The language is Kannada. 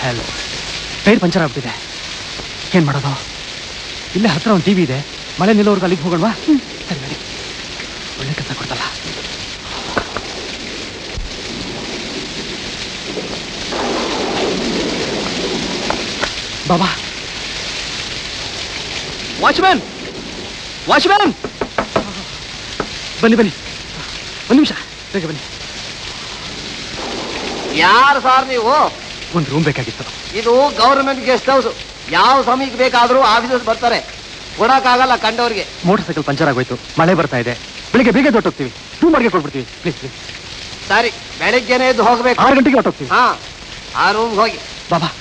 ಹೆಲ್ ಟೈರ್ ಪಂಚರ್ ಆಗ್ಬಿಟ್ಟಿದೆ ಏನ್ ಮಾಡೋದು ಇಲ್ಲೇ ಹತ್ರ ಒಂದು ಟಿವಿ ಇದೆ ಮಳೆ ನಿಲ್ಲೋರ್ಗು ಅಲ್ಲಿಗೆ ಹೋಗೋಣವಾ ಸರಿ ನಡಿ ಒಳ್ಳೆ ಕೆಲಸ ಕೊಡ್ತಲ್ಲ ಬಾಬಾ ವಾಚ್ಮ್ಯಾನ್ ವಾಚ್ಮ್ಯಾನ್ ಬನ್ನಿ ಬನ್ನಿ ಒಂದು ನಿಮಿಷ ಬೇಗ ಬನ್ನಿ ಯಾರು ಸಾರ್ ನೀವು ಒಂದು ರೂಮ್ ಬೇಕಾಗಿತ್ತು ಇದು ಗವರ್ಮೆಂಟ್ ಗೆಸ್ಟ್ ಹೌಸ್ ಯಾವ ಸಮಯಕ್ಕೆ ಬೇಕಾದ್ರೂ ಆಫೀಸರ್ಸ್ ಬರ್ತಾರೆ ಕೊಡಕ್ಕಾಗಲ್ಲ ಕಂಡವ್ರಿಗೆ ಮೋಟರ್ ಸೈಕಲ್ ಪಂಚರ್ ಆಗೋಯ್ತು ಮಳೆ ಬರ್ತಾ ಇದೆ ಬೆಳಿಗ್ಗೆ ಬೇಗ ಹೊಟ್ಟೋಗ್ತೀವಿ ರೂಮ್ ಬಾಡಿಗೆ ಕೊಟ್ಬಿಡ್ತೀವಿ ಪ್ಲೀಸ್ ಪ್ಲೀಸ್ ಸರಿ ಬೆಳಿಗ್ಗೆನೆ ಎದ್ದು ಹೋಗ್ಬೇಕು ಆರು ಗಂಟೆಗೆ ಹೊಟ್ಟೋಗ್ತೀವಿ ಹಾ ಆ ರೂಮ್ಗೆ ಹೋಗಿ ಬಾಬಾ